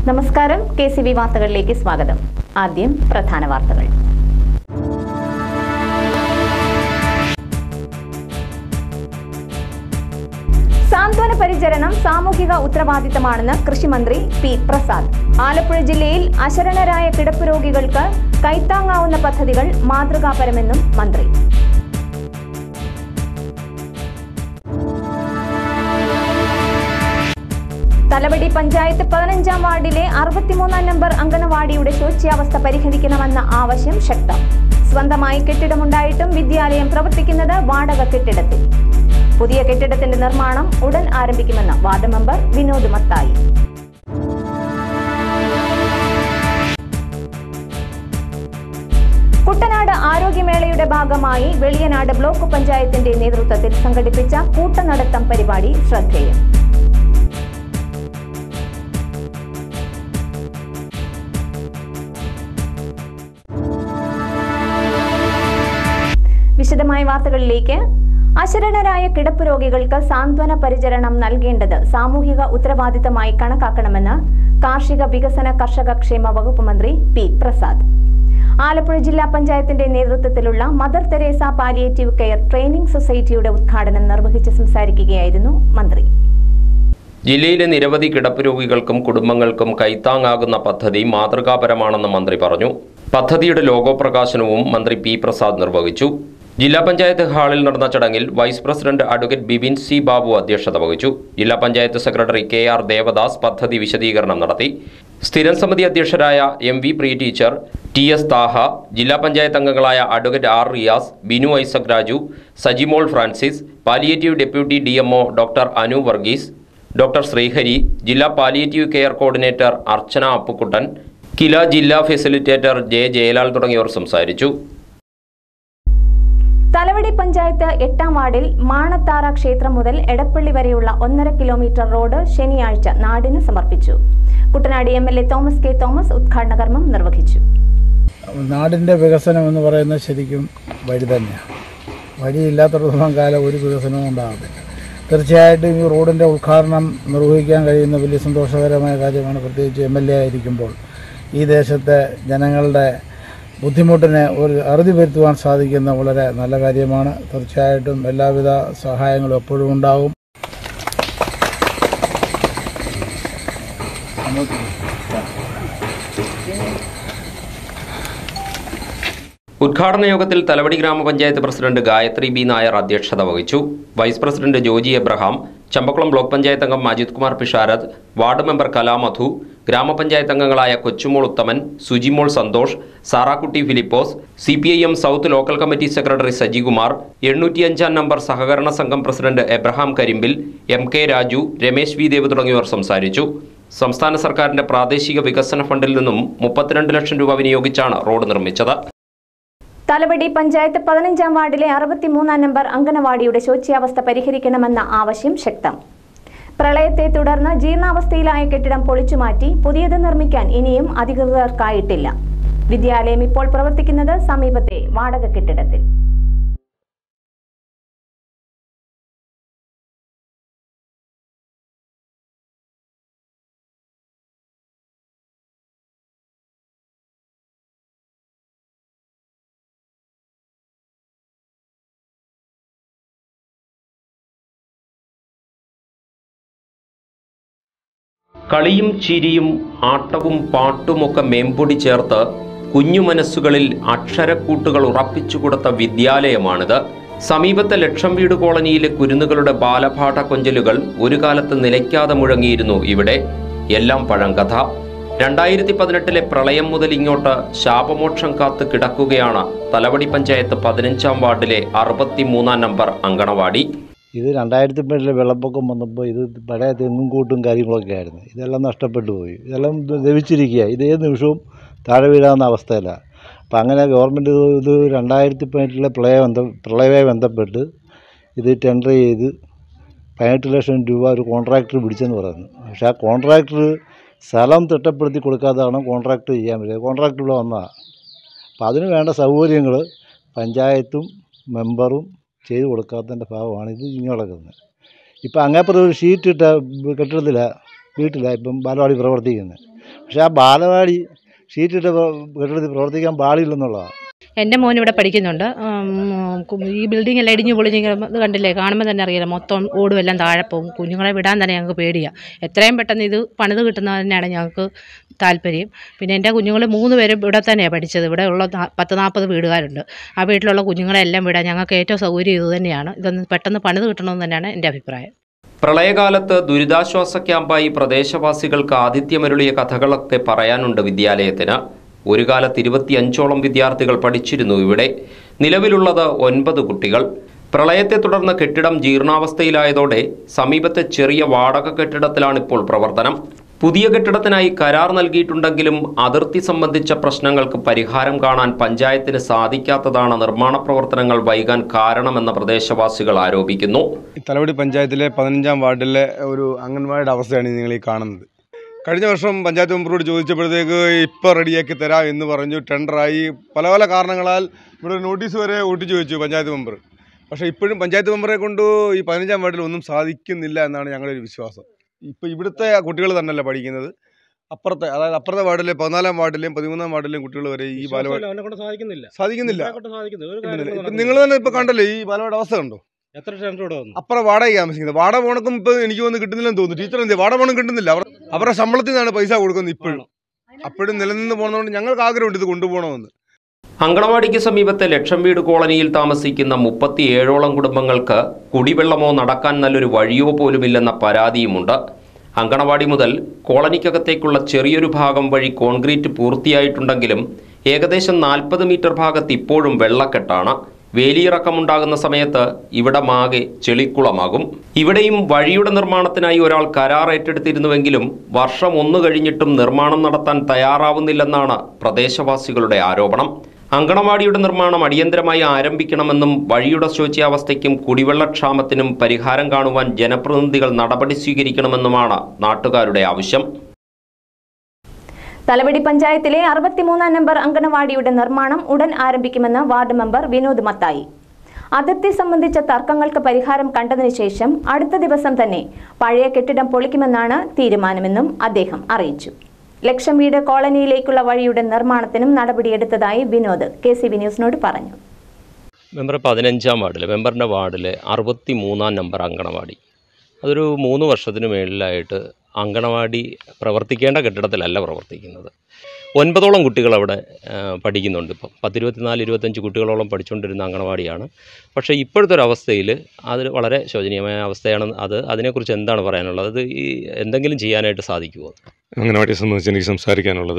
നമസ്കാരം K C B വാർത്തകളിലേക്ക് സ്വാഗതം ആദ്യം പ്രധാന വാർത്തകൾ സാന്ത്വന പരിചരണം സാമൂഹിക ഉത്തരവാദിത്തമാണെന്ന് കൃഷിമന്ത്രി പി പ്രസാദ് ആലപ്പുഴ ജില്ലയിൽ അശരണരായ കിടപ്പ് രോഗികൾക്ക് കൈത്താങ്ങാവുന്ന പദ്ധതികൾ മാതൃകാപരമെന്നും മന്ത്രി തലവടി പഞ്ചായത്ത് പതിനഞ്ചാം വാർഡിലെ അറുപത്തിമൂന്നാം നമ്പർ അംഗനവാടിയുടെ ശോച്യാവസ്ഥ പരിഹരിക്കണമെന്ന ആവശ്യം ശക്തം സ്വന്തമായി കെട്ടിടമുണ്ടായിട്ടും വിദ്യാലയം പ്രവർത്തിക്കുന്നത് വാടക കെട്ടിടത്തിൽ പുതിയ കെട്ടിടത്തിന്റെ നിർമ്മാണം ഉടൻ ആരംഭിക്കുമെന്ന് വാർഡ് മെമ്പർ വിനോദ് മത്തായി കുട്ടനാട് ആരോഗ്യമേളയുടെ ഭാഗമായി വെളിയനാട് ബ്ലോക്ക് പഞ്ചായത്തിന്റെ നേതൃത്വത്തിൽ സംഘടിപ്പിച്ച കൂട്ടനടത്തം പരിപാടി ശ്രദ്ധേയം വിശദമായ വാർത്തകളിലേക്ക് അശരണരായ കിടപ്പ് രോഗികൾക്ക് സാന്ത്വന പരിചരണം നൽകേണ്ടത് സാമൂഹിക ഉത്തരവാദിത്തമായി കണക്കാക്കണമെന്ന് കാർഷിക വികസന കർഷക ക്ഷേമ വകുപ്പ് മന്ത്രി പി പ്രസാദ് ആലപ്പുഴ ജില്ലാ പഞ്ചായത്തിന്റെ നേതൃത്വത്തിലുള്ള Mother Teresa palliative care training സൊസൈറ്റിയുടെ ഉദ്ഘാടനം നിർവഹിച്ച് സംസാരിക്കുകയായിരുന്നു മന്ത്രി ജില്ലയിലെ നിരവധി കിടപ്പ് രോഗികൾക്കും കുടുംബങ്ങൾക്കും കൈത്താങ്ങാകുന്ന പദ്ധതി മാതൃകാപരമാണെന്ന് മന്ത്രി പറഞ്ഞു പദ്ധതിയുടെ ലോഗോ പ്രകാശനവും മന്ത്രി പി പ്രസാദ് നിർവഹിച്ചു ജില്ലാ പഞ്ചായത്ത് ഹാളിൽ നടന്ന ചടങ്ങിൽ vice president advocate Bibin C Babu അധ്യക്ഷത വഹിച്ചു ജില്ലാ panchayat secretary K R Devadas പദ്ധതി വിശദീകരണം നടത്തി സ്ഥിരം സമിതി അധ്യക്ഷരായ M V Priya teacher T S Thaha ജില്ലാ പഞ്ചായത്ത് അംഗങ്ങളായ advocate R Riyas Binu Isaac Raju Sajimol Francis palliative deputy D MO doctor Anu Varghese doctor Sreehari ജില്ലാ palliative care coordinator Archana Appukuttan KILA ജില്ലാ ഫെസിലിറ്റേറ്റർ ജെ ജയലാൽ തുടങ്ങിയവർ സംസാരിച്ചു തലവടി പഞ്ചായത്ത് എട്ടാം വാർഡിൽ മാണത്താറ ക്ഷേത്രം മുതൽ എടപ്പള്ളി വരെയുള്ള ഒന്നര കിലോമീറ്റർ റോഡ് ശനിയാഴ്ച നാടിന് സമർപ്പിച്ചു Kuttanad M L A Thomas K Thomas ഉദ്ഘാടന കർമ്മം നിർവഹിച്ചു നാടിൻ്റെ വികസനം എന്ന് പറയുന്നത് ശരിക്കും വഴി തന്നെയാണ് വഴിയില്ലാത്തിടത്തോളം കാലം ഒരു വികസനവും ഉണ്ടാകത്തില്ല തീർച്ചയായിട്ടും ഈ റോഡിൻ്റെ ഉദ്ഘാടനം നിർവഹിക്കാൻ കഴിയുന്ന വലിയ സന്തോഷകരമായ കാര്യമാണ് പ്രത്യേകിച്ച് എം എൽ എ ആയിരിക്കുമ്പോൾ ഈ ദേശത്തെ ജനങ്ങളുടെ ബുദ്ധിമുട്ടിനെ ഒരു അറുതി വരുത്തുവാൻ സാധിക്കുന്ന വളരെ നല്ല കാര്യമാണ് തീർച്ചയായിട്ടും എല്ലാവിധ സഹായങ്ങളും എപ്പോഴും ഉണ്ടാവും ഉദ്ഘാടന യോഗത്തിൽ തലവടി ഗ്രാമപഞ്ചായത്ത് പ്രസിഡന്റ് ഗായത്രി ബി നായർ അധ്യക്ഷത വഹിച്ചു vice president Joji Abraham Champakkulam block panchayat അംഗം അജിത് കുമാർ പിഷാരത് വാർഡ് മെമ്പർ കലാമധു ഗ്രാമപഞ്ചായത്ത് അംഗങ്ങളായ Kochumol Uthaman Sujimol Santhosh Sarakutty Philipose C P I M south local committee secretary Sajikumar എണ്ണൂറ്റിയഞ്ചാം നമ്പർ സഹകരണ സംഘം president Abraham Karimpil M K Raju Ramesh V Dev തുടങ്ങിയവർ സംസാരിച്ചു സംസ്ഥാന സർക്കാരിന്റെ പ്രാദേശിക വികസന ഫണ്ടിൽ നിന്നും മുപ്പത്തിരണ്ട് ലക്ഷം രൂപ വിനിയോഗിച്ചാണ് റോഡ് നിർമ്മിച്ചത് തലവടി പഞ്ചായത്ത് പതിനഞ്ചാം വാർഡിലെ അറുപത്തിമൂന്നാം നമ്പർ അംഗനവാടിയുടെ ശോച്യാവസ്ഥ പരിഹരിക്കണമെന്ന ആവശ്യം ശക്തം പ്രളയത്തെ തുടർന്ന് ജീർണാവസ്ഥയിലായ കെട്ടിടം പൊളിച്ചുമാറ്റി പുതിയത് നിർമ്മിക്കാൻ ഇനിയും അധികൃതർക്കായിട്ടില്ല വിദ്യാലയം ഇപ്പോൾ പ്രവർത്തിക്കുന്നത് സമീപത്തെ വാടക കെട്ടിടത്തിൽ കളിയും ചിരിയും ആട്ടവും പാട്ടുമൊക്കെ മേമ്പൊടി ചേർത്ത് കുഞ്ഞു മനസ്സുകളിൽ അക്ഷരക്കൂട്ടുകൾ ഉറപ്പിച്ചു കൊടുത്ത വിദ്യാലയമാണിത് സമീപത്തെ ലക്ഷം വീട് കോളനിയിലെ കുരുന്നുകളുടെ ബാലപാഠ കൊഞ്ചലുകൾ ഒരു കാലത്ത് നിലയ്ക്കാതെ മുഴങ്ങിയിരുന്നു ഇവിടെ എല്ലാം പഴങ്കഥ രണ്ടായിരത്തി പതിനെട്ടിലെ പ്രളയം മുതൽ ഇങ്ങോട്ട് ശാപമോക്ഷം കാത്ത് കിടക്കുകയാണ് തലവടി പഞ്ചായത്ത് പതിനഞ്ചാം വാർഡിലെ അറുപത്തിമൂന്നാം നമ്പർ അങ്കണവാടി ഇത് രണ്ടായിരത്തി പതിനെട്ടിലെ വെള്ളപ്പൊക്കം വന്നപ്പോൾ ഇത് പഴയ തെങ്ങും കൂട്ടും കാര്യങ്ങളൊക്കെ ആയിരുന്നു ഇതെല്ലാം നഷ്ടപ്പെട്ടു പോയി ഇതെല്ലാം ദവിച്ചിരിക്കുക ഇത് ഏത് നിമിഷവും താഴെ വീഴാവുന്ന അവസ്ഥയിലാണ് അപ്പം അങ്ങനെ ഗവൺമെൻറ് ഇത് ഇത് രണ്ടായിരത്തി പതിനെട്ടിലെ പ്രളയ ബന്ധ പ്രളയവുമായി ബന്ധപ്പെട്ട് ഇത് ടെൻഡർ ചെയ്ത് പതിനെട്ട് ലക്ഷം രൂപ ഒരു കോൺട്രാക്ടർ പിടിച്ചെന്ന് പറയുന്നു പക്ഷേ ആ കോൺട്രാക്ടർ സ്ഥലം തിട്ടപ്പെടുത്തി കൊടുക്കാതാണ് കോൺട്രാക്ട് ചെയ്യാൻ പറ്റിയത് കോൺട്രാക്ടർ ഇവിടെ വന്നതാണ് അപ്പം അതിന് വേണ്ട സൗകര്യങ്ങൾ പഞ്ചായത്തും മെമ്പറും ചെയ്ത് കൊടുക്കാത്തതിൻ്റെ ഭാഗമാണ് ഇത് ഇങ്ങനെ കിടക്കുന്നത് ഇപ്പം അങ്ങേപ്പുറം ഒരു ഷീറ്റ് ഇട്ട കെട്ടിടത്തിലാണ് വീട്ടിലാണ് ഇപ്പം ബാലവാടി പ്രവർത്തിക്കുന്നത് പക്ഷേ ആ ബാലവാടി ഷീറ്റിട്ട് കെട്ടിടത്തിൽ പ്രവർത്തിക്കാൻ പാടില്ലെന്നുള്ളതാണ് എൻ്റെ മോൻ ഇവിടെ പഠിക്കുന്നുണ്ട് ഉം, കു- ഈ ബിൽഡിംഗ് എല്ലാം ഇടിഞ്ഞു പൊളിഞ്ഞ് ഇങ്ങനെ ഇത് കണ്ടില്ലേ കാണുമ്പോൾ തന്നെ അറിയാലോ മൊത്തം ഓടും എല്ലാം താഴെ പോകും കുഞ്ഞുങ്ങളെ വിടാൻ തന്നെ ഞങ്ങൾക്ക് പേടിയാണ് എത്രയും പെട്ടെന്ന് ഇത് പണിത് കിട്ടുന്നത് തന്നെയാണ് ഞങ്ങൾക്ക് താല്പര്യം പിന്നെ എൻ്റെ കുഞ്ഞുങ്ങൾ മൂന്ന് പേരും ഇവിടെ തന്നെയാണ് പഠിച്ചത് ഇവിടെ ഉള്ള നാ- പത്ത് നാൽപ്പത് വീടുകാരുണ്ട് ആ വീട്ടിലുള്ള കുഞ്ഞുങ്ങളെല്ലാം വിടാൻ ഞങ്ങൾക്ക് ഏറ്റവും സൗകര്യം ഇത് തന്നെയാണ് ഇതൊന്ന് പെട്ടെന്ന് പണിത് കിട്ടണമെന്ന് തന്നെയാണ് എൻ്റെ അഭിപ്രായം പ്രളയകാലത്ത് ദുരിതാശ്വാസ ക്യാമ്പായി പ്രദേശവാസികൾക്ക് ആതിഥ്യമരുളിയ കഥകളൊക്കെ പറയാനുണ്ട് വിദ്യാലയത്തിന് ഒരു കാലത്ത് ഇരുപത്തിയഞ്ചോളം വിദ്യാർത്ഥികൾ പഠിച്ചിരുന്നു ഇവിടെ നിലവിലുള്ളത് ഒൻപത് കുട്ടികൾ പ്രളയത്തെ തുടർന്ന് കെട്ടിടം ജീർണാവസ്ഥയിലായതോടെ സമീപത്തെ ചെറിയ വാടക കെട്ടിടത്തിലാണിപ്പോൾ പ്രവർത്തനം പുതിയ കെട്ടിടത്തിനായി കരാർ നൽകിയിട്ടുണ്ടെങ്കിലും അതിർത്തി സംബന്ധിച്ച പ്രശ്നങ്ങൾക്ക് പരിഹാരം കാണാൻ പഞ്ചായത്തിന് സാധിക്കാത്തതാണ് നിർമ്മാണ പ്രവർത്തനങ്ങൾ വൈകാൻ കാരണമെന്ന് പ്രദേശവാസികൾ ആരോപിക്കുന്നു തലവടി പഞ്ചായത്തിലെ പതിനഞ്ചാം വാർഡിലെ ഒരു അംഗൻവാടിയുടെ അവസ്ഥയാണ് നിങ്ങൾ ഈ കാണുന്നത് കഴിഞ്ഞ വർഷം പഞ്ചായത്ത് മെമ്പറോട് ചോദിച്ചപ്പോഴത്തേക്ക് ഇപ്പോൾ റെഡിയാക്കി തരാം എന്ന് പറഞ്ഞു ടെൻഡറായി പല പല കാരണങ്ങളാൽ ഇവിടെ ഒരു നോട്ടീസ് വരെ ഒട്ടിച്ചു വെച്ചു പഞ്ചായത്ത് മെമ്പർ പക്ഷേ ഇപ്പോഴും പഞ്ചായത്ത് മെമ്പറെ കൊണ്ട് ഈ പതിനഞ്ചാം വാർഡിൽ ഒന്നും സാധിക്കുന്നില്ല എന്നാണ് ഞങ്ങളുടെ ഒരു വിശ്വാസം ഇപ്പോൾ ഇവിടുത്തെ കുട്ടികൾ തന്നെയല്ല പഠിക്കുന്നത് അപ്പുറത്തെ അതായത് അപ്പുറത്തെ വാർഡിലെ പതിനാലാം വാർഡിലെയും പതിമൂന്നാം വാർഡിലെയും കുട്ടികൾ വരെ ഈ ബാലവാടി അവനെ കൊണ്ട് സാധിക്കുന്നില്ല സാധിക്കുന്നില്ല ഇവരെ കൊണ്ട് സാധിക്കുന്നില്ല. ഒരു കിട്ടുന്നില്ല. കാര്യങ്ങളും ഇപ്പം നടക്കുന്നില്ല. നിങ്ങൾ തന്നെ ഇപ്പോൾ കണ്ടല്ലേ ഈ ബാലവാടി അവസ്ഥ കണ്ടോ എത്ര ടെൻഡർ ഇവിടെ വന്നു അപ്പുറം വാടക താമസിക്കുന്നത് വാടക പോണക്കും ഇപ്പൊ എനിക്ക് തോന്നുന്നു കിട്ടുന്നില്ലെന്ന് തോന്നുന്നു ടീച്ചർ എന്ത് വാടക പോണം കിട്ടുന്നില്ല അവർ അവരുടെ ശമ്പളത്തിൽ നിന്നാണ് പൈസ കൊടുക്കുന്നത് ഇപ്പോഴും അപ്പോഴും നിലനിന്ന് പോകുന്നതുകൊണ്ട് ഞങ്ങൾക്ക് ആഗ്രഹമുണ്ട് ഇത് കൊണ്ടുപോകണമെന്ന് അങ്കണവാടിക്ക് സമീപത്തെ ലക്ഷം വീട് കോളനിയിൽ താമസിക്കുന്ന മുപ്പത്തിയേഴോളം കുടുംബങ്ങൾക്ക് കുടിവെള്ളമോ നടക്കാൻ നല്ലൊരു വഴിയോ പോലുമില്ലെന്ന പരാതിയുമുണ്ട് അങ്കണവാടി മുതൽ കോളനിക്കകത്തേക്കുള്ള ചെറിയൊരു ഭാഗം വഴി കോൺക്രീറ്റ് പൂർത്തിയായിട്ടുണ്ടെങ്കിലും ഏകദേശം നാൽപ്പത് മീറ്റർ ഭാഗത്ത് ഇപ്പോഴും വെള്ളക്കെട്ടാണ് വേലിയിറക്കമുണ്ടാകുന്ന സമയത്ത് ഇവിടമാകെ ചെളിക്കുളമാകും ഇവിടെയും വഴിയുടെ നിർമ്മാണത്തിനായി ഒരാൾ കരാർ ഏറ്റെടുത്തിരുന്നുവെങ്കിലും വർഷം ഒന്നു കഴിഞ്ഞിട്ടും നിർമ്മാണം നടത്താൻ തയ്യാറാവുന്നില്ലെന്നാണ് പ്രദേശവാസികളുടെ ആരോപണം അങ്കണവാടിയുടെ നിർമ്മാണം അടിയന്തരമായി ആരംഭിക്കണമെന്നും വഴിയുടെ ശോച്യാവസ്ഥയ്ക്കും കുടിവെള്ളക്ഷാമത്തിനും പരിഹാരം കാണുവാൻ ജനപ്രതിനിധികൾ നടപടി സ്വീകരിക്കണമെന്നുമാണ് നാട്ടുകാരുടെ ആവശ്യം തലവടി പഞ്ചായത്തിലെ അറുപത്തിമൂന്നാം നമ്പർ അങ്കണവാടിയുടെ നിർമ്മാണം ഉടൻ ആരംഭിക്കുമെന്ന് വാർഡ് മെമ്പർ വിനോദ് മത്തായി അതിർത്തി സംബന്ധിച്ച തർക്കങ്ങൾക്ക് പരിഹാരം കണ്ടതിനു ശേഷം അടുത്ത ദിവസം തന്നെ പഴയ കെട്ടിടം പൊളിക്കുമെന്നാണ് തീരുമാനമെന്നും അദ്ദേഹം അറിയിച്ചു ലക്ഷം വീട് കോളനിയിലേക്കുള്ള വഴിയുടെ നിർമ്മാണത്തിനും നടപടിയെടുത്തതായി വിനോദ് കെ സി വി ന്യൂസിനോട് പറഞ്ഞു മെമ്പർ പതിനഞ്ചാം വാർഡിൽ മെമ്പറിൻ്റെ വാർഡിലെ അറുപത്തി മൂന്നാം നമ്പർ അങ്കണവാടി അതൊരു മൂന്ന് വർഷത്തിന് മേളിലായിട്ട് അങ്കണവാടി പ്രവർത്തിക്കേണ്ട കെട്ടിടത്തിലല്ല പ്രവർത്തിക്കുന്നത് ഒൻപതോളം കുട്ടികൾ അവിടെ ആ, പഠിക്കുന്നുണ്ട് ഇപ്പം പത്തിരുപത്തിനാല് ഇരുപത്തഞ്ച് കുട്ടികളോളം പഠിച്ചുകൊണ്ടിരുന്ന അങ്കണവാടിയാണ് പക്ഷേ ഇപ്പോഴത്തെ ഒരു അവസ്ഥയിൽ അത് വളരെ ശോചനീയമായ അവസ്ഥയാണ് അത് അതിനെക്കുറിച്ച് എന്താണ് പറയാനുള്ളത് അത് ഈ എന്തെങ്കിലും ചെയ്യാനായിട്ട് സാധിക്കുമോ അംഗനവാടിയെ സംബന്ധിച്ച് എനിക്ക് സംസാരിക്കാനുള്ളത്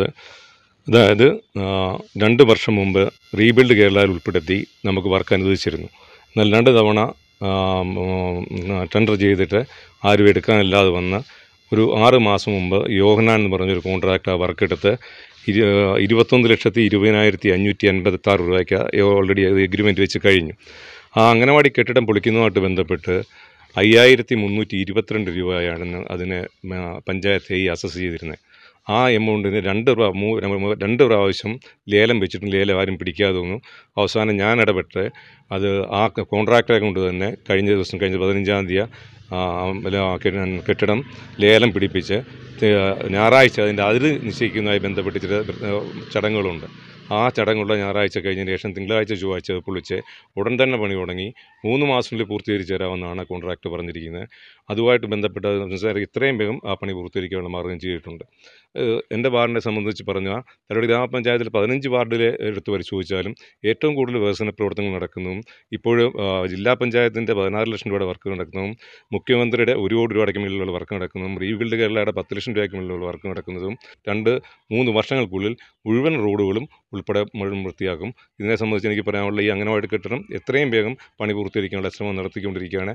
അതായത് ആ, രണ്ട് വർഷം മുമ്പ് റീബിൽഡ് കേരളയിൽ ഉൾപ്പെടുത്തി നമുക്ക് വർക്ക് അനുവദിച്ചിരുന്നു എന്നാൽ രണ്ട് തവണ ആ, ഉം, ടെൻഡർ ചെയ്തിട്ട് ആരും എടുക്കാനില്ലാതെ വന്ന് ഒരു ആറ് മാസം മുമ്പ് യോഹനാൻ എന്ന് പറഞ്ഞൊരു കോൺട്രാക്ട് ആ വർക്ക് എടുത്ത് ഇരു ഇരുപത്തൊന്ന് ലക്ഷത്തി ഇരുപതിനായിരത്തി അഞ്ഞൂറ്റി അൻപത്താറ് രൂപയ്ക്ക് ഓൾറെഡി അത് എഗ്രിമെൻറ്റ് വെച്ച് കഴിഞ്ഞു ആ അംഗനവാടി കെട്ടിടം പൊളിക്കുന്നതുമായിട്ട് ബന്ധപ്പെട്ട് അയ്യായിരത്തി മുന്നൂറ്റി ഇരുപത്തിരണ്ട് രൂപയാണ് അതിന് മ- പഞ്ചായത്ത് ഈ അസസ് ചെയ്തിരുന്നത് ആ എമൗണ്ടിന് രണ്ട് പ്രാ മൂ രണ്ട് പ്രാവശ്യം ലേലം വെച്ചിട്ടും ലേലം ആരും പിടിക്കാതെ വന്നു അവസാനം ഞാൻ ഇടപെട്ട് അത് ആ കോൺട്രാക്ടറെ കൊണ്ട് തന്നെ കഴിഞ്ഞ ദിവസം കഴിഞ്ഞ പതിനഞ്ചാം തീയതി ആ പിന്നെ ആ കെട്ടി- കെട്ടിടം ലേലം പിടിപ്പിച്ച് തെ- ഞായറാഴ്ച അതിൻ്റെ അതിര് നിശ്ചയിക്കുന്നതുമായി ബന്ധപ്പെട്ട് ചില ഏഹ്, ചടങ്ങുകളുണ്ട് ആ ചടങ്ങുള്ള ഞായറാഴ്ച കഴിഞ്ഞതിന് ശേഷം തിങ്കളാഴ്ച ചൊവ്വാഴ്ച അത് പൊളിച്ച് ഉടൻ തന്നെ പണി തുടങ്ങി മൂന്ന് മാസത്തിനുള്ളിൽ പൂർത്തീകരിച്ച് തരാമെന്നാണ് കോൺട്രാക്ട് പറഞ്ഞിരിക്കുന്നത് അതുമായിട്ട് ബന്ധപ്പെട്ട സംസാരം ഇത്രയും വേഗം ആ പണി പൂർത്തീകരിക്കാനുള്ള മാർഗം ചെയ്തിട്ടുണ്ട് ഏഹ്, എൻ്റെ വാർഡിനെ സംബന്ധിച്ച് പറഞ്ഞാൽ തലവടി ഗ്രാമപഞ്ചായത്തിൽ പതിനഞ്ച് വാർഡിലെ എടുത്ത് പരിശോധിച്ചാലും ഏറ്റവും കൂടുതൽ വികസന പ്രവർത്തനങ്ങൾ നടക്കുന്നതും ഇപ്പോഴും ആ, ജില്ലാ പഞ്ചായത്തിൻ്റെ പതിനാറ് ലക്ഷം രൂപയുടെ വർക്ക് നടക്കുന്നതും മുഖ്യമന്ത്രിയുടെ ഒരു കോടി രൂപയ്ക്ക് മേലുള്ള വർക്ക് നടക്കുന്നതും റീബിൽഡ് കേരളയുടെ പത്ത് ലക്ഷം രൂപയ്ക്ക് മേലുള്ള വർക്ക് നടക്കുന്നതും രണ്ട് മൂന്ന് വർഷങ്ങൾക്കുള്ളിൽ മുഴുവൻ റോഡുകളും ഉൾപ്പെടെ മുഴുവൻ വൃത്തിയാക്കും ഇതിനെ സംബന്ധിച്ച് എനിക്ക് പറയാനുള്ള ഈ അംഗനവാടി കെട്ടിടം എത്രയും വേഗം പണി പൂർത്തീകരിക്കാനുള്ള ശ്രമം നടത്തിക്കൊണ്ടിരിക്കുകയാണ്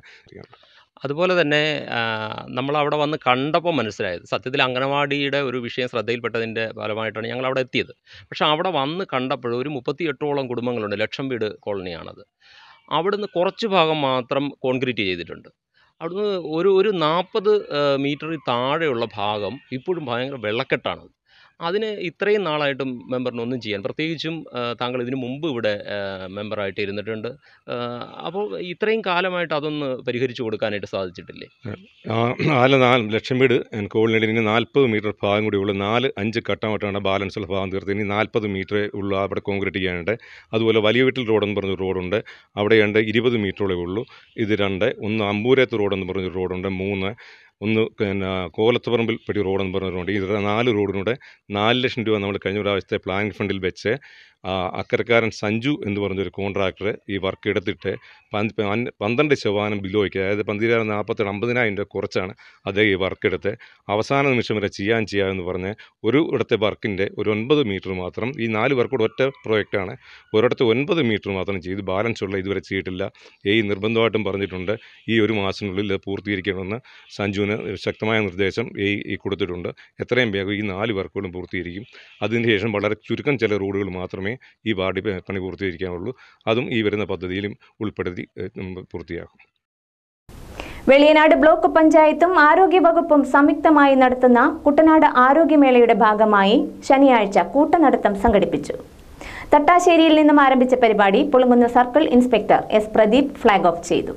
അതുപോലെ തന്നെ ആ, നമ്മൾ അവിടെ വന്ന് കണ്ടപ്പോൾ മനസ്സിലായത് സത്യത്തിൽ അംഗനവാടിയുടെ ഒരു വിഷയം ശ്രദ്ധയിൽപ്പെട്ടതിൻ്റെ ഫലമായിട്ടാണ് ഞങ്ങൾ അവിടെ എത്തിയത് പക്ഷേ അവിടെ വന്ന് കണ്ടപ്പോൾ ഒരു മുപ്പത്തിയെട്ടോളം കുടുംബങ്ങളുണ്ട് ലക്ഷം വീട് കോളനിയാണത് അവിടുന്ന് കുറച്ച് ഭാഗം മാത്രം കോൺക്രീറ്റ് ചെയ്തിട്ടുണ്ട് അവിടുന്ന് ഒരു ഒരു നാൽപ്പത് മീറ്ററിൽ താഴെയുള്ള ഭാഗം ഇപ്പോഴും ഭയങ്കര വെള്ളക്കെട്ടാണ് അതിന് ഇത്രയും നാളായിട്ടും മെമ്പറിന് ഒന്നും ചെയ്യാൻ പ്രത്യേകിച്ചും ആ, താങ്കൾ ഇതിനു മുമ്പ് ഇവിടെ ആ, മെമ്പറായിട്ട് ഇരുന്നിട്ടുണ്ട് ആ, അപ്പോൾ ഇത്രയും കാലമായിട്ട് അതൊന്ന് പരിഹരിച്ചു കൊടുക്കാനായിട്ട് സാധിച്ചിട്ടില്ലേ ആ നാല് നാല് ലക്ഷം വീട് കോളിനടി ഇനി നാൽപ്പത് മീറ്റർ ഭാഗം കൂടി ഉള്ളു നാല് അഞ്ച് ഘട്ടമായിട്ടാണ് ബാലൻസ് ഉള്ള ഭാഗം തീർത്ത് ഇനി നാൽപ്പത് മീറ്റർ ഉള്ളു അവിടെ കോൺക്രീറ്റ് ചെയ്യാനുണ്ട് അതുപോലെ വലിയ വീട്ടിൽ റോഡെന്ന് പറഞ്ഞൊരു റോഡുണ്ട് അവിടെയുണ്ട് ഇരുപത് മീറ്ററോളേ ഉള്ളൂ ഇത് രണ്ട് ഒന്ന് അമ്പൂരത്ത് റോഡെന്ന് പറഞ്ഞൊരു റോഡുണ്ട് മൂന്ന് ഒന്ന് പിന്നെ കോലത്തുപറമ്പിൽ പെട്ടി റോഡെന്ന് പറഞ്ഞ റോഡ് ഇത് നാല് റോഡിനൂടെ നാല് ലക്ഷം രൂപ നമ്മൾ കഴിഞ്ഞ പ്രാവശ്യത്തെ പ്ലാനിംഗ് ഫണ്ടിൽ വെച്ച് ആ, അക്കരക്കാരൻ സഞ്ജു എന്ന് പറഞ്ഞൊരു കോൺട്രാക്ടർ ഈ വർക്ക് എടുത്തിട്ട് പന്ത് പൻ- പന്ത്രണ്ട് ശതമാനം ബിലോയ്ക്ക് അതായത് പന്തിരായിരം നാൽപ്പത്തേഴ് അമ്പതിനായിരം രൂപ കുറച്ചാണ് അദ്ദേഹം ഈ വർക്ക് എടുത്ത് അവസാന നിമിഷം വരെ ചെയ്യാൻ ചെയ്യാമെന്ന് പറഞ്ഞ് ഒരു ഇടത്തെ വർക്കിൻ്റെ ഒരു ഒൻപത് മീറ്റർ മാത്രം ഈ നാല് വർക്കൂടെ ഒറ്റ പ്രോജക്റ്റാണ് ഒരിടത്ത് ഒൻപത് മീറ്റർ മാത്രം ചെയ്ത് ബാലൻസ് ഉള്ള ഇതുവരെ ചെയ്തിട്ടില്ല ഈ നിർബന്ധമായിട്ടും പറഞ്ഞിട്ടുണ്ട് ഈ ഒരു മാസത്തിനുള്ളിൽ ഇത് പൂർത്തീകരിക്കണമെന്ന് സഞ്ജുവിന് ശക്തമായ നിർദ്ദേശം ഈ ഈ കൊടുത്തിട്ടുണ്ട് എത്രയും വേഗം ഈ നാല് വർക്കുകളും പൂർത്തീകരിക്കും അതിന് ശേഷം വളരെ ചുരുക്കം ചില റോഡുകൾ മാത്രമേ ഈ വാർഡ് പണി പൂർത്തീകരിക്കാനുള്ളൂ അതും ഈ വരുന്ന പദ്ധതിയിലും ഉൾപ്പെടുത്തി ഏഹ്, ഉം, പൂർത്തിയാക്കും വെളിയനാട് ബ്ലോക്ക് പഞ്ചായത്തും ആരോഗ്യവകുപ്പും സംയുക്തമായി നടത്തുന്ന കുട്ടനാട് ആരോഗ്യമേളയുടെ ഭാഗമായി ശനിയാഴ്ച കൂട്ടനടത്തം സംഘടിപ്പിച്ചു തട്ടാശ്ശേരിയിൽ നിന്നും ആരംഭിച്ച പരിപാടി Pulinkunnu circle inspector S Pradeep flag off ചെയ്തു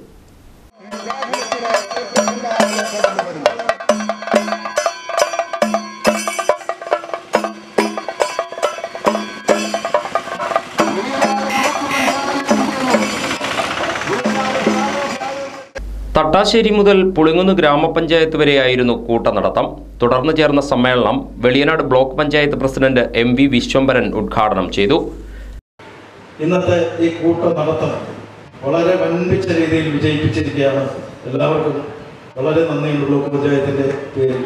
തട്ടാശ്ശേരി മുതൽ പുളിങ്ങുന്ന് ഗ്രാമപഞ്ചായത്ത് വരെയായിരുന്നു കൂട്ടനടത്തം തുടർന്ന് ചേർന്ന സമ്മേളനം Veliyanad block panchayat president M V Viswambharan ഉദ്ഘാടനം ചെയ്തു ഇന്നത്തെ ഈ കൂട്ടം നടത്തം വളരെ വൻപിച്ച രീതിയിൽ വിജയിപ്പിച്ചിരിക്കുകയാണ് എല്ലാവർക്കും വളരെ നന്ദിയുണ്ട് ബ്ലോക്ക് പഞ്ചായത്തിന്റെ പേരിൽ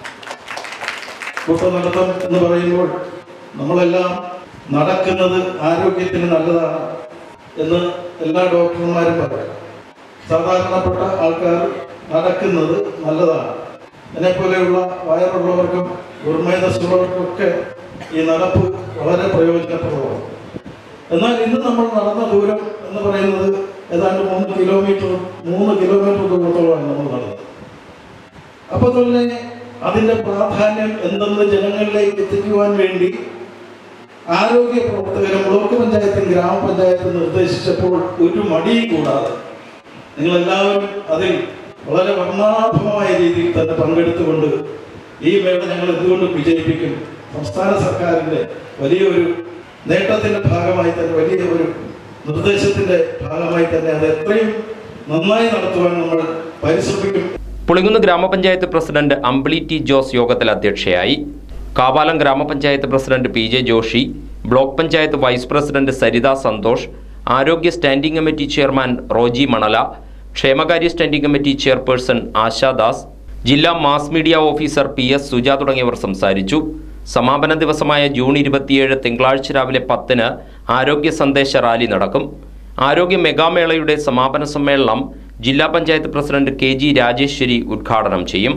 കൂട്ടം നടത്തം എന്ന് പറയുമ്പോൾ നമ്മളെല്ലാം നടക്കുന്നത് ആരോഗ്യത്തിന് നല്ലതാണ് എന്ന് എല്ലാ ഡോക്ടർമാരും പറയും സാധാരണപ്പെട്ട ആൾക്കാർ നടക്കുന്നത് നല്ലതാണ് എന്നെപ്പോലെയുള്ള വയറുള്ളവർക്കും ദുർമേധസ്സുള്ളവർക്കൊക്കെ ഈ നടപ്പ് വളരെ പ്രയോജനപ്രദമാണ് എന്നാൽ ഇന്ന് നമ്മൾ നടന്ന ദൂരം എന്ന് പറയുന്നത് ഏതാണ്ട് മൂന്ന് കിലോമീറ്റർ മൂന്ന് കിലോമീറ്റർ ദൂരത്തോളമാണ് നമ്മൾ നടന്നത് അപ്പൊ തന്നെ അതിന്റെ പ്രാധാന്യം എന്തെന്ന് ജനങ്ങളിലേക്ക് എത്തിക്കുവാൻ വേണ്ടി ആരോഗ്യ പ്രവർത്തകരും ബ്ലോക്ക് പഞ്ചായത്തും ഗ്രാമപഞ്ചായത്തും നിർദ്ദേശിച്ചപ്പോൾ ഒരു മടിയും കൂടാതെ നിങ്ങളെല്ലാവരും അതിൽ വളരെ വർണ്ണാഭമായ രീതിയിൽ തന്നെ പങ്കെടുത്തുകൊണ്ട് ഈ മേള ഞങ്ങൾ എന്തുകൊണ്ടും വിജയിപ്പിക്കും സംസ്ഥാന സർക്കാരിന്റെ വലിയൊരു നേട്ടത്തിന്റെ ഭാഗമായി തന്നെ വലിയ ഒരു നിർദ്ദേശത്തിന്റെ ഭാഗമായി തന്നെ അത് എത്രയും നന്നായി നടത്തുവാൻ നമ്മൾ പരിശ്രമിക്കും പുളിങ്ങുന്ന് ഗ്രാമപഞ്ചായത്ത് പ്രസിഡന്റ് അമ്പിളി ടി ജോസ് യോഗത്തിൽ അധ്യക്ഷയായി Kavalam grama panchayat president P J Joshy block panchayat vice president Saritha Santhosh ആരോഗ്യ standing committee chairman Roji Manala ക്ഷേമകാര്യ സ്റ്റാൻഡിംഗ് കമ്മിറ്റി ചെയർപേഴ്സൺ ആശാദാസ് ജില്ലാ mass media officer P S Suja തുടങ്ങിയവർ സംസാരിച്ചു സമാപന ദിവസമായ ജൂൺ ഇരുപത്തിയേഴ് തിങ്കളാഴ്ച രാവിലെ പത്തിന് ആരോഗ്യ സന്ദേശ റാലി നടക്കും ആരോഗ്യ മെഗാമേളയുടെ സമാപന സമ്മേളനം ജില്ലാ panchayat president K G Rajeswari ഉദ്ഘാടനം ചെയ്യും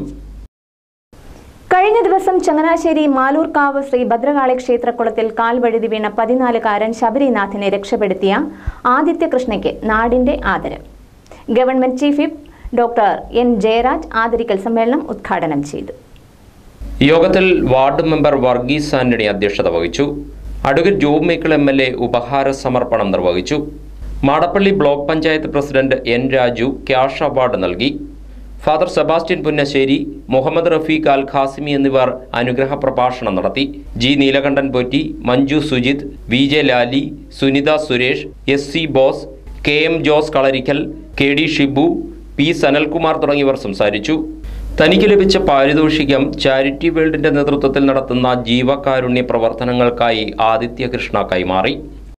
കഴിഞ്ഞ ദിവസം ചങ്ങനാശ്ശേരി മാലൂർക്കാവ് ശ്രീ ഭദ്രകാളി ക്ഷേത്രക്കുളത്തിൽ കാൽവഴുതി വീണ പതിനാലുകാരൻ ശബരിനാഥിനെ രക്ഷപ്പെടുത്തിയ ആദിത്യ കൃഷ്ണയ്ക്ക് നാടിന്റെ ആദരം government chief whip doctor N Jayaraj ആദരിക്കൽ സമ്മേളനം ഉദ്ഘാടനം ചെയ്തു യോഗത്തിൽ വാർഡ് മെമ്പർ വർഗീസ് ആന്റണി അധ്യക്ഷത വഹിച്ചു advocate Job Michael M L A ഉപഹാര സമർപ്പണം നിർവഹിച്ചു Madappally block panchayat president N Raju cash award നൽകി ഫാദർ സെബാസ്റ്റ്യൻ പുന്നശ്ശേരി മുഹമ്മദ് റഫീഖ് അൽ ഖാസിമി എന്നിവർ അനുഗ്രഹ പ്രഭാഷണം നടത്തി G Neelakandan Potti Manju Sujith V J Lali Sunitha Suresh S C Bose K M Jose Kalarikkal K D Shibu P Sanalkumar തുടങ്ങിയവർ സംസാരിച്ചു തനിക്ക് ലഭിച്ച പാരിതോഷികം ചാരിറ്റി വേൾഡിന്റെ നേതൃത്വത്തിൽ നടത്തുന്ന ജീവകാരുണ്യ പ്രവർത്തനങ്ങൾക്കായി ആദിത്യ കൃഷ്ണ കൈമാറി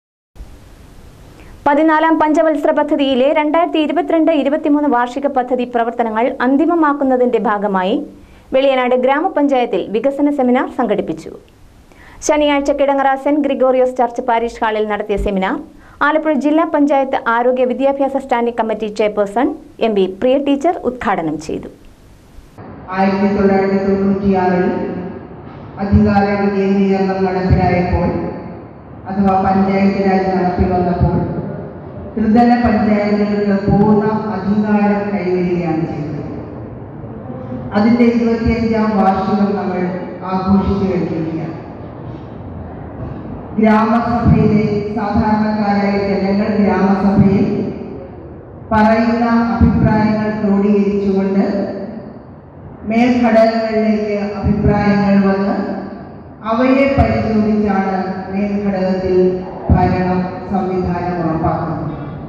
പതിനാലാം പഞ്ചവത്സര പദ്ധതിയിലെ രണ്ടായിരത്തി ഇരുപത്തിരണ്ട് ഇരുപത്തിമൂന്ന് വാർഷിക പദ്ധതി പ്രവർത്തനങ്ങൾ അന്തിമമാക്കുന്നതിന്റെ ഭാഗമായി വെളിയനാട് ഗ്രാമപഞ്ചായത്തിൽ വികസന സെമിനാർ സംഘടിപ്പിച്ചു ശനിയാഴ്ച Kidangara saint Gregorios church parish ഹാളിൽ നടത്തിയ സെമിനാർ ആലപ്പുഴ ജില്ലാ പഞ്ചായത്ത് ആരോഗ്യ വിദ്യാഭ്യാസ standing committee chairperson M B Priya teacher ഉദ്ഘാടനം ചെയ്തു ആയിരത്തി തൊള്ളായിരത്തി തൊണ്ണൂറ്റിയാറിൽ അധികാര വികേന്ദ്രീകരണം നടപ്പിലായപ്പോൾ അഥവാ പഞ്ചായത്ത് രാജ് നടപ്പിൽ വന്നപ്പോൾ ത്രിതല പഞ്ചായത്തുകൾക്ക് പൂർണ്ണ അധികാരം കൈവരികയാണ് ചെയ്തത് അതിൻ്റെ ഇരുപത്തിയഞ്ചാം വാർഷികം നമ്മൾ ആഘോഷിച്ചു കഴിഞ്ഞിരിക്കുകയാണ് ഗ്രാമസഭയിലെ സാധാരണക്കാരായ ജനങ്ങൾ ഗ്രാമസഭയിൽ പറയുന്ന അഭിപ്രായങ്ങൾ ക്രോഡീകരിച്ചുകൊണ്ട് മേൽഘടകങ്ങളിലേക്ക് അഭിപ്രായങ്ങൾ വന്ന് അവയെ പരിശോധിച്ചാണ് മേൽഘടകത്തിൽ ഭരണം സംവിധാനം ഉറപ്പാക്കുന്നത്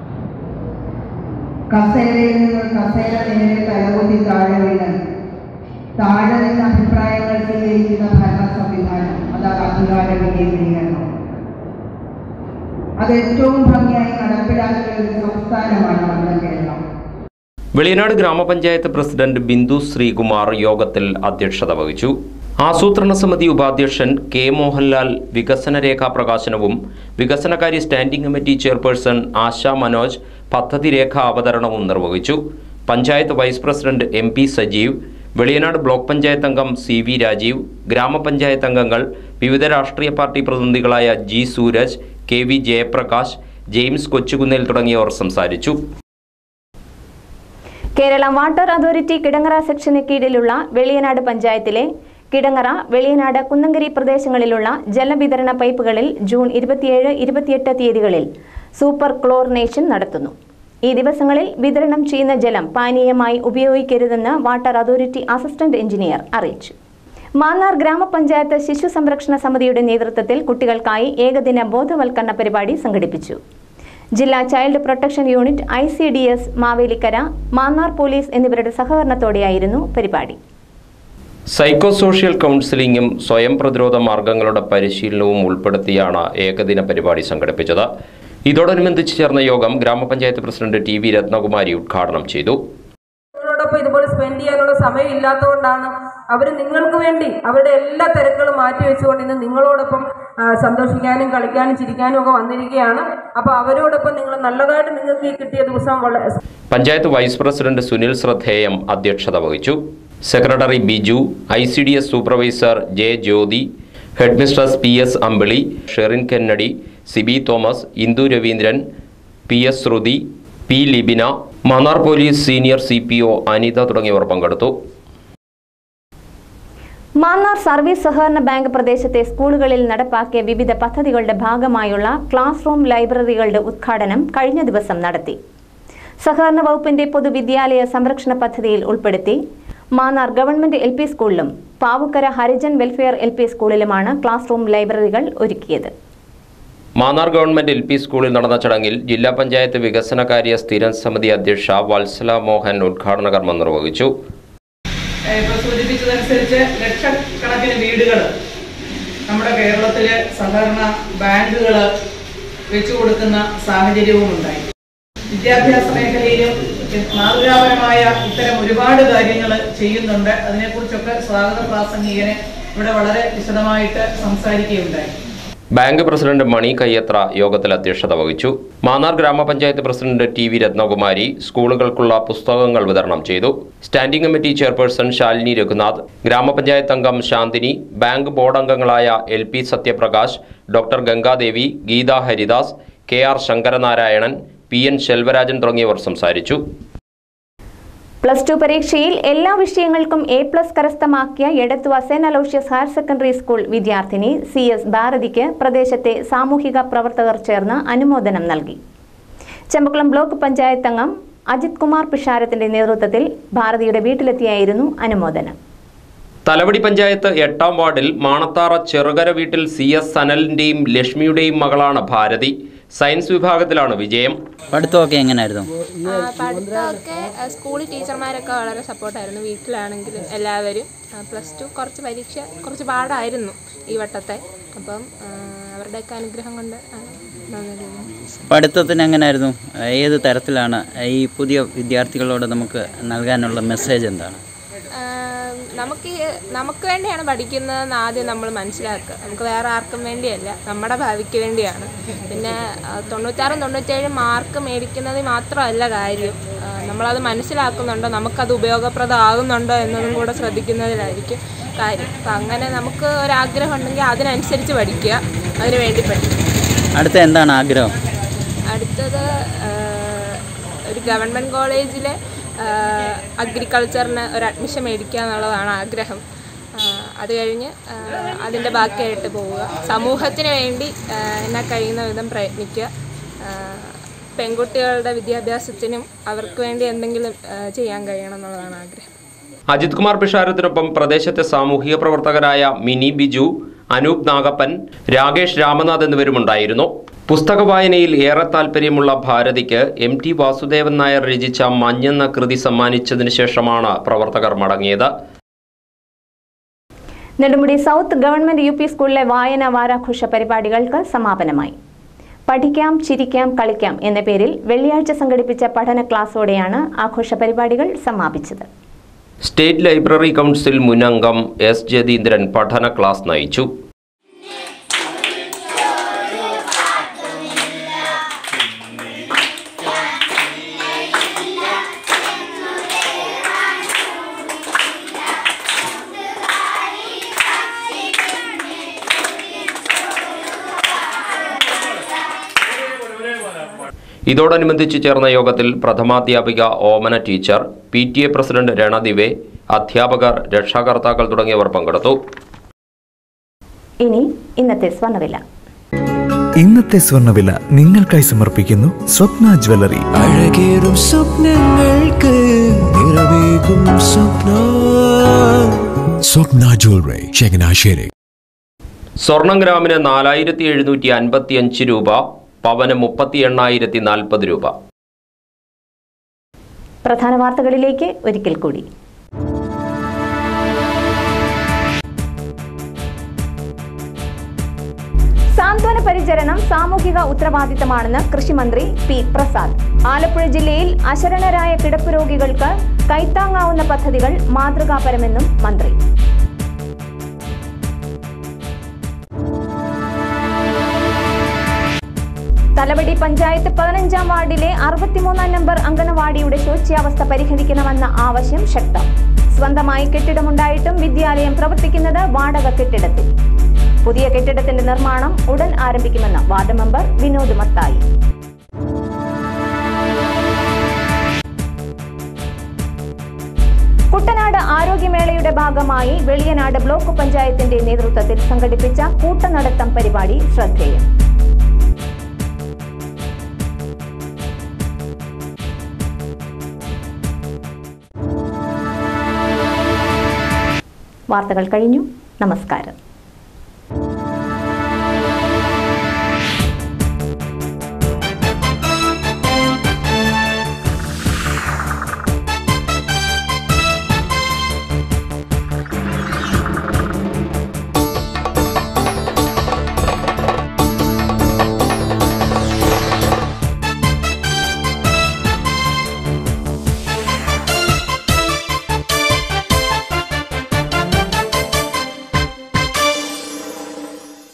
കസേരയിൽ നിന്ന് കസേര നേരെ തലകുത്തി താഴെ വീണ് താഴെ നിന്ന് അഭിപ്രായങ്ങൾ സ്വീകരിക്കുന്ന ഭരണ സംവിധാനം അതാണ് അധികാര വികേന്ദ്രീകരണം അത് ഏറ്റവും ഭംഗിയായി നടപ്പിലാക്കിയ ഒരു സംസ്ഥാനമാണ് നമ്മുടെ കേരളം വെളിയനാട് ഗ്രാമപഞ്ചായത്ത് പ്രസിഡന്റ് ബിന്ദു ശ്രീകുമാർ യോഗത്തിൽ അധ്യക്ഷത വഹിച്ചു ആസൂത്രണ സമിതി ഉപാധ്യക്ഷൻ കെ മോഹൻലാൽ വികസന രേഖാ പ്രകാശനവും വികസനകാര്യ standing committee chairperson Asha Manoj പദ്ധതി രേഖ അവതരണവും നിർവഹിച്ചു panchayat vice president M P Sajeev Veliyanad block panchayat അംഗം സി വി രാജീവ് ഗ്രാമപഞ്ചായത്ത് അംഗങ്ങൾ വിവിധ രാഷ്ട്രീയ പാർട്ടി പ്രതിനിധികളായ G Sooraj K V Jayaprakash James Kochukunnel തുടങ്ങിയവർ സംസാരിച്ചു കേരള വാട്ടർ അതോറിറ്റി കിടങ്ങറ സെക്ഷന് കീഴിലുള്ള വെളിയനാട് പഞ്ചായത്തിലെ കിടങ്ങറ വെളിയനാട് കുന്നങ്കരി പ്രദേശങ്ങളിലുള്ള ജലവിതരണ പൈപ്പുകളിൽ ജൂൺ ഇരുപത്തിയേഴ് ഇരുപത്തിയെട്ട് തീയതികളിൽ സൂപ്പർ ക്ലോറിനേഷൻ നടത്തുന്നു ഈ ദിവസങ്ങളിൽ വിതരണം ചെയ്യുന്ന ജലം പാനീയമായി ഉപയോഗിക്കരുതെന്ന് വാട്ടർ അതോറിറ്റി അസിസ്റ്റന്റ് എഞ്ചിനീയർ അറിയിച്ചു മാന്നാർ ഗ്രാമപഞ്ചായത്ത് ശിശു സംരക്ഷണ സമിതിയുടെ നേതൃത്വത്തിൽ കുട്ടികൾക്കായി ഏകദിന ബോധവൽക്കരണ പരിപാടി സംഘടിപ്പിച്ചു ജില്ലാ child protection unit I C D S Mavelikkara Mannar police എന്നിവരുടെ സഹകരണത്തോടെയായിരുന്നു പരിപാടി സൈക്കോ സോഷ്യൽ കൗൺസിലിംഗും സ്വയം പ്രതിരോധ മാർഗങ്ങളുടെ പരിശീലനവും ഉൾപ്പെടുത്തിയാണ് ഏകദിന പരിപാടി സംഘടിപ്പിച്ചത് ഇതോടനുബന്ധിച്ച് ചേർന്ന യോഗം ഗ്രാമപഞ്ചായത്ത് പ്രസിഡന്റ് ടി വി രത്നകുമാരി ഉദ്ഘാടനം ചെയ്തു നിങ്ങളോടൊപ്പം ഇതുപോലെ സ്പെൻഡ് ചെയ്യാനുള്ള സമയം ഇല്ലാത്തതുകൊണ്ടാണ് അവർ നിങ്ങൾക്ക് വേണ്ടി അവരുടെ എല്ലാ തിരക്കുകളും മാറ്റി വെച്ചുകൊണ്ട് ഇന്ന് നിങ്ങളോടൊപ്പം ആ, സന്തോഷിക്കാനും കളിക്കാനും ചിരിക്കാനും ഒക്കെ വന്നിരിക്കുകയാണ് അപ്പോൾ അവരോടൊപ്പം നിങ്ങൾ നല്ലതായിട്ട് നിങ്ങൾക്ക് ഈ കിട്ടിയ ദിവസം വളരെ പഞ്ചായത്ത് വൈസ് പ്രസിഡന്റ് സുനിൽ ശ്രദ്ധേയം അധ്യക്ഷത വഹിച്ചു secretary Biju I C D S supervisor J Jyothi head mistress P S Ambili Sherin Kennedy Siby Thomas Indu Raveendran P S Sruthi P Libina Mannar police senior C P O Anitha തുടങ്ങിയവർ പങ്കെടുത്തു മാന്നാർ സർവീസ് സഹകരണ ബാങ്ക് പ്രദേശത്തെ സ്കൂളുകളിൽ നടപ്പാക്കിയ വിവിധ പദ്ധതികളുടെ ഭാഗമായുള്ള ക്ലാസ് റൂം ലൈബ്രറികളുടെ ഉദ്ഘാടനം കഴിഞ്ഞ ദിവസം നടത്തി സഹകരണ വകുപ്പിന്റെ പൊതുവിദ്യാലയ സംരക്ഷണ പദ്ധതിയിൽ ഉൾപ്പെടുത്തി മാന്നാർ ഗവൺമെന്റ് എൽ പി സ്കൂളിലും Pavukkara Harijan welfare L P സ്കൂളിലുമാണ് ക്ലാസ് റൂം ലൈബ്രറികൾ ഒരുക്കിയത് മാന്നാർ ഗവൺമെന്റ് എൽ പി സ്കൂളിൽ നടന്ന ചടങ്ങിൽ ജില്ലാ പഞ്ചായത്ത് വികസനകാര്യ സ്ഥിരം സമിതി അധ്യക്ഷ വത്സല മോഹൻ ഉദ്ഘാടന കർമ്മം നിർവഹിച്ചു ഇപ്പോൾ സൂചിപ്പിച്ചതനുസരിച്ച് ലക്ഷക്കണക്കിന് വീടുകൾ നമ്മുടെ കേരളത്തിലെ സഹകരണ ബാങ്കുകൾ വെച്ചു കൊടുക്കുന്ന സാഹചര്യവും ഉണ്ടായി വിദ്യാഭ്യാസ മേഖലയിലും മാതൃകാപരമായ ഇത്തരം ഒരുപാട് കാര്യങ്ങൾ ചെയ്യുന്നുണ്ട് അതിനെക്കുറിച്ചൊക്കെ സ്വാഗത പ്രാസംഗികനെ ഇവിടെ വളരെ വിശദമായിട്ട് സംസാരിക്കുകയുണ്ടായി ബാങ്ക് പ്രസിഡന്റ് മണി കയ്യത്ര യോഗത്തിൽ അധ്യക്ഷത വഹിച്ചു Mannar grama panchayat president T V Rathnakumari സ്കൂളുകൾക്കുള്ള പുസ്തകങ്ങൾ വിതരണം ചെയ്തു standing committee chairperson Shalini Raghunath grama panchayat അംഗം ശാന്തിനി ബാങ്ക് ബോർഡ് അംഗങ്ങളായ L P Sathyaprakash doctor Gangadevi Geetha Haridas K R Sankaranarayanan P N Selvarajan തുടങ്ങിയവർ സംസാരിച്ചു പ്ലസ് ടു പരീക്ഷയിൽ എല്ലാ വിഷയങ്ങൾക്കും എ പ്ലസ് കരസ്ഥമാക്കിയ Edathua saint Aloysius higher secondary school വിദ്യാർത്ഥിനി സി എസ് ഭാരതിക്ക് പ്രദേശത്തെ സാമൂഹിക പ്രവർത്തകർ ചേർന്ന് അനുമോദനം നൽകി ചെമ്പക്കുളം ബ്ലോക്ക് പഞ്ചായത്ത് അംഗം അജിത് കുമാർ പിഷാരത്തിന്റെ നേതൃത്വത്തിൽ ഭാരതിയുടെ വീട്ടിലെത്തിയായിരുന്നു അനുമോദനം തലവടി പഞ്ചായത്ത് എട്ടാം വാർഡിൽ മാണത്താറ ചെറുകര വീട്ടിൽ സി എസ് സനലിന്റെയും ലക്ഷ്മിയുടെയും മകളാണ് ഭാരതി സയൻസ് വിഭാഗത്തിലാണ് വിജയം പഠിത്തമൊക്കെ എങ്ങനെയായിരുന്നു ആ, പഠിത്തമൊക്കെ ആ, സ്കൂളിൽ ടീച്ചർമാരൊക്കെ വളരെ സപ്പോർട്ടായിരുന്നു വീട്ടിലാണെങ്കിലും എല്ലാവരും പ്ലസ് ടു കുറച്ച് പരീക്ഷ കുറച്ച് പാടായിരുന്നു ഈ വട്ടത്തെ അപ്പം ആ, അവരുടെയൊക്കെ അനുഗ്രഹം കൊണ്ട് ആ, നന്നായിരുന്നു പഠിത്തത്തിന് എങ്ങനെയായിരുന്നു ഏത് തരത്തിലാണ് ഈ പുതിയ വിദ്യാർത്ഥികളോട് നമുക്ക് നൽകാനുള്ള മെസ്സേജ് എന്താണ് ആ, നമുക്ക് ഈ- നമുക്ക് വേണ്ടിയാണ് പഠിക്കുന്നതെന്ന് ആദ്യം നമ്മൾ മനസ്സിലാക്കുക നമുക്ക് വേറെ ആർക്കും വേണ്ടിയല്ല നമ്മുടെ ഭാവിക്ക് വേണ്ടിയാണ് പിന്നെ ആ, തൊണ്ണൂറ്റാറും തൊണ്ണൂറ്റേഴും മാർക്ക് മേടിക്കുന്നതിൽ മാത്രമല്ല കാര്യം ആ, നമ്മളത് മനസ്സിലാക്കുന്നുണ്ടോ നമുക്കത് ഉപയോഗപ്രദമാകുന്നുണ്ടോ എന്നതും കൂടെ ശ്രദ്ധിക്കുന്നതിലായിരിക്കും കാര്യം അപ്പം അങ്ങനെ നമുക്ക് ഒരാഗ്രഹം ഉണ്ടെങ്കിൽ അതിനനുസരിച്ച് പഠിക്കുക അതിന് വേണ്ടി പഠിക്കുക അടുത്ത എന്താണ് ആഗ്രഹം അടുത്തത് ആ, ഒരു ഗവൺമെൻറ് കോളേജിൽ അഗ്രികൾച്ചറിന് ഒരു അഡ്മിഷൻ മേടിക്കുക എന്നുള്ളതാണ് ആഗ്രഹം ആ, അത് കഴിഞ്ഞ് ആ, അതിൻ്റെ ബാക്കിയായിട്ട് പോവുക സമൂഹത്തിന് വേണ്ടി ആ, എന്നാൽ കഴിയുന്ന വിധം പ്രയത്നിക്കുക ആ, പെൺകുട്ടികളുടെ വിദ്യാഭ്യാസത്തിനും അവർക്ക് വേണ്ടി എന്തെങ്കിലും ആ, ചെയ്യാൻ കഴിയണം എന്നുള്ളതാണ് ആഗ്രഹം അജിത് കുമാർ പിഷാരത്തിനൊപ്പം പ്രദേശത്തെ സാമൂഹിക പ്രവർത്തകരായ മിനി ബിജു അനൂപ് നാഗപ്പൻ രാകേഷ് രാമനാഥ് എന്നിവരുമുണ്ടായിരുന്നു പുസ്തക വായനയിൽ ഏറെ താല്പര്യമുള്ള ഭാരതിക്ക് എം ടി വാസുദേവൻ നായർ രചിച്ച മഞ്ഞെന്ന കൃതി സമ്മാനിച്ചതിനു ശേഷമാണ് പ്രവർത്തകർ മടങ്ങിയത് Nedumudi south government U P സ്കൂളിലെ വായന വാരാഘോഷ പരിപാടികൾക്ക് സമാപനമായി പഠിക്കാം ചിരിക്കാം കളിക്കാം എന്ന പേരിൽ വെള്ളിയാഴ്ച സംഘടിപ്പിച്ച പഠന ക്ലാസ്സോടെയാണ് ആഘോഷ പരിപാടികൾ സമാപിച്ചത് സ്റ്റേറ്റ് ലൈബ്രറി കൗൺസിൽ മുൻ അംഗം എസ് ജതീന്ദ്രൻ പഠന ക്ലാസ് നയിച്ചു ഇതോടനുബന്ധിച്ച് ചേർന്ന യോഗത്തിൽ പ്രഥമാധ്യാപിക Omana teacher P T A president Ranadive അധ്യാപകർ രക്ഷാകർത്താക്കൾ തുടങ്ങിയവർ പങ്കെടുത്തു ഇനി ഇന്നത്തെ സ്വർണ്ണവില ഇന്നത്തെ സ്വർണ്ണവില നിങ്ങൾക്കായി സമർപ്പിക്കുന്നു സ്വപ്ന ജ്വല്ലറി അഴകേറും സ്വപ്നങ്ങൾക്ക് നിറവേകും സ്വപ്ന സ്വപ്ന ജ്വല്ലറി ചങ്ങനാശ്ശേരി സ്വർണം ഗ്രാമിന് നാലായിരത്തി എഴുന്നൂറ്റി അൻപത്തി അഞ്ച് രൂപ പവന് മുപ്പത്തി എണ്ണായിരത്തി നാൽപ്പത് രൂപ പ്രധാന വാർത്തകളിലേക്ക് ഒരിക്കൽ കൂടി സാന്ത്വന പരിചരണം സാമൂഹിക ഉത്തരവാദിത്തമാണെന്ന് കൃഷിമന്ത്രി പി പ്രസാദ് ആലപ്പുഴ ജില്ലയിൽ അശരണരായ കിടപ്പ് രോഗികൾക്ക് കൈത്താങ്ങാവുന്ന പദ്ധതികൾ മാതൃകാപരമെന്നും മന്ത്രി തലവടി പഞ്ചായത്ത് പതിനഞ്ചാം വാർഡിലെ അറുപത്തിമൂന്നാം നമ്പർ അംഗനവാടിയുടെ ശോച്യാവസ്ഥ പരിഹരിക്കണമെന്ന ആവശ്യം ശക്തം സ്വന്തമായി കെട്ടിടമുണ്ടായിട്ടും വിദ്യാലയം പ്രവർത്തിക്കുന്നത് വാടക കെട്ടിടത്തിൽ പുതിയ കെട്ടിടത്തിന്റെ നിർമ്മാണം ഉടൻ ആരംഭിക്കുമെന്ന് വാർഡ് മെമ്പർ വിനോദ് മത്തായി കുട്ടനാട് ആരോഗ്യമേളയുടെ ഭാഗമായി വെളിയനാട് ബ്ലോക്ക് പഞ്ചായത്തിന്റെ നേതൃത്വത്തിൽ സംഘടിപ്പിച്ച കൂട്ടനടത്തം പരിപാടി ശ്രദ്ധേയം വാർത്തകൾ കഴിഞ്ഞു നമസ്കാരം